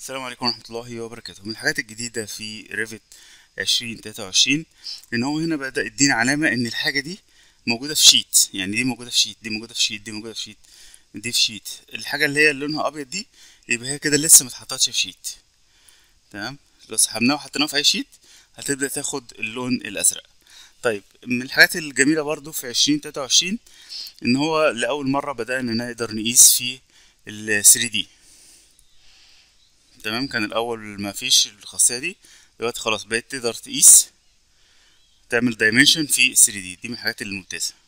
السلام عليكم ورحمة الله وبركاته من الحاجات الجديدة في ريفت عشرين تلاتة وعشرين إن هو هنا بدأ يدينا علامة إن الحاجة دي موجودة في شيت يعني دي موجودة في شيت دي موجودة في شيت دي موجودة في شيت دي في شيت الحاجة اللي هي اللي لونها أبيض دي يبقى هي كده لسه متحطتش في شيت تمام لو سحبناها وحطيناها في أي شيت هتبدأ تاخد اللون الأزرق طيب من الحاجات الجميلة برضو في عشرين تلاتة وعشرين إن هو لأول مرة بدأنا نقدر نقيس في ال 3D تمام كان الاول ما فيش الخاصيه دي دلوقتي خلاص بقيت تقدر تقيس تعمل دايمنشن في 3 دي دي من الحاجات الممتازه